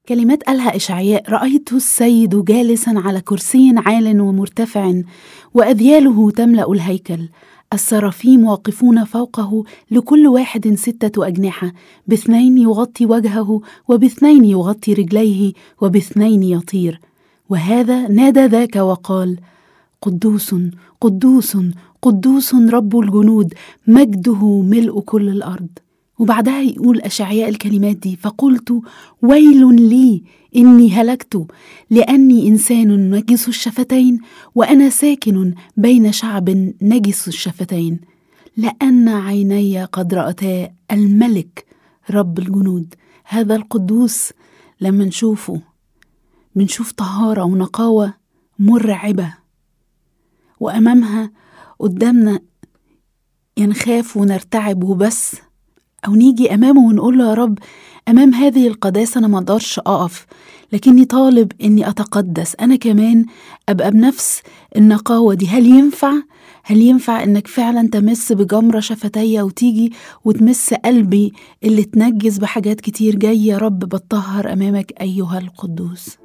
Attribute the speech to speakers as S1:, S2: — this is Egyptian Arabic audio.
S1: كلمات قالها إشعياء رأيت السيد جالسا على كرسي عال ومرتفع وأذياله تملأ الهيكل السرافيم واقفون فوقه لكل واحد ستة أجنحة باثنين يغطي وجهه وباثنين يغطي رجليه وباثنين يطير وهذا نادى ذاك وقال قدوس قدوس قدوس رب الجنود مجده ملء كل الأرض وبعدها يقول أشعياء الكلمات دي فقلت ويل لي إني هلكت لأني إنسان نجس الشفتين وأنا ساكن بين شعب نجس الشفتين لأن عيني قد رأتا الملك رب الجنود هذا القدوس لما نشوفه بنشوف طهارة ونقاوة مرعبة وأمامها قدامنا ينخاف ونرتعب وبس أو نيجي أمامه ونقول له يا رب أمام هذه القداسة أنا ما أقدرش أقف لكني طالب إني أتقدس أنا كمان أبقى بنفس النقاوة دي هل ينفع؟ هل ينفع إنك فعلا تمس بجمرة شفتي وتيجي وتمس قلبي اللي تنجس بحاجات كتير جاي يا رب بتطهر أمامك أيها القدوس